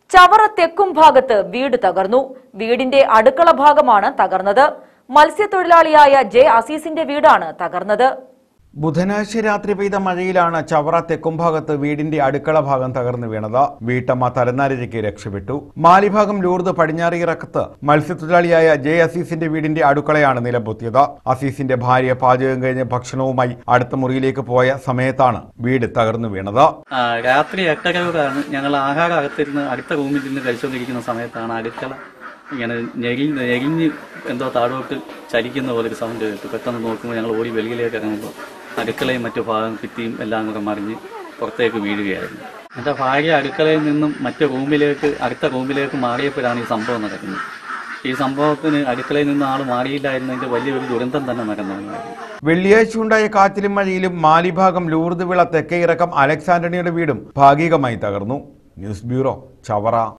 ചവറ തെക്കും ഭാഗത്ത് വീട് തകർന്നു വീടിന്റെ അടുക്കള ഭാഗമാണ് തകർന്നത് മത്സ്യത്തൊഴിലാളിയായ ജെ അസീസിന്റെ വീടാണ് തകർന്നത് ബുധനാഴ്ച രാത്രി പെയ്ത മഴയിലാണ് ചവറ തെക്കുംഭാഗത്ത് വീടിന്റെ അടുക്കള ഭാഗം തകർന്നു വീണത് വീട്ടമ്മ തലനാരിഴയ്ക്ക് രക്ഷപ്പെട്ടു മാലിഭാഗം ലൂർദ് പടിഞ്ഞാറിയിറക്കത്ത് മത്സ്യത്തൊഴിലാളിയായ ജെ അസീസിന്റെ വീടിന്റെ അടുക്കളയാണ് നിലംപൊത്തിയത് അസീസിന്റെ ഭാര്യ പാചകം കഴിഞ്ഞ് ഭക്ഷണവുമായി അടുത്ത മുറിയിലേക്ക് പോയ സമയത്താണ് വീട് തകർന്നു വീണത് ആ, രാത്രി എട്ടരയോടാണ് ഞങ്ങൾ ആഹാരം അകത്തിരുന്ന് അടുത്ത റൂമിൽ നിന്ന് കഴിച്ചുകൊണ്ടിരിക്കുന്ന സമയത്താണ് അടുക്കള ഇങ്ങനെ ഞെരിഞ്ഞ് ഞെരിഞ്ഞ് എന്തോ താഴോട്ട് ചലിക്കുന്ന പോലെ ഒരു സൗണ്ട് കേട്ടു പെട്ടെന്ന് നോക്കുമ്പോൾ ഞങ്ങൾ ഓടി വെളിയിലേക്ക് ഇറങ്ങുമ്പോൾ അടുക്കളയും മറ്റു ഭാഗം ഭിത്തിയും എല്ലാം കൂടെ മറിഞ്ഞ് പുറത്തേക്ക് വീഴുകയായിരുന്നു എൻ്റെ ഭാര്യ അടുക്കളയിൽ നിന്നും മറ്റു റൂമിലേക്ക് അടുത്ത റൂമിലേക്ക് മാറിയപ്പോഴാണ് ഈ സംഭവം നടക്കുന്നത് ഈ സംഭവത്തിന് അടുക്കളയിൽ നിന്ന് ആൾ മാറിയില്ലായിരുന്നതിൻ്റെ വലിയൊരു ദുരന്തം തന്നെ നടന്നതായിരുന്നു വെള്ളിയാഴ്ച ഉണ്ടായ കാറ്റിലും മഴയിലും മാലിഭാഗം ലൂർദ് വിള തെക്കേയിറക്കം അലക്സാന്റണിയുടെ വീടും ഭാഗികമായി തകർന്നു ന്യൂസ് ബ്യൂറോ ചവറ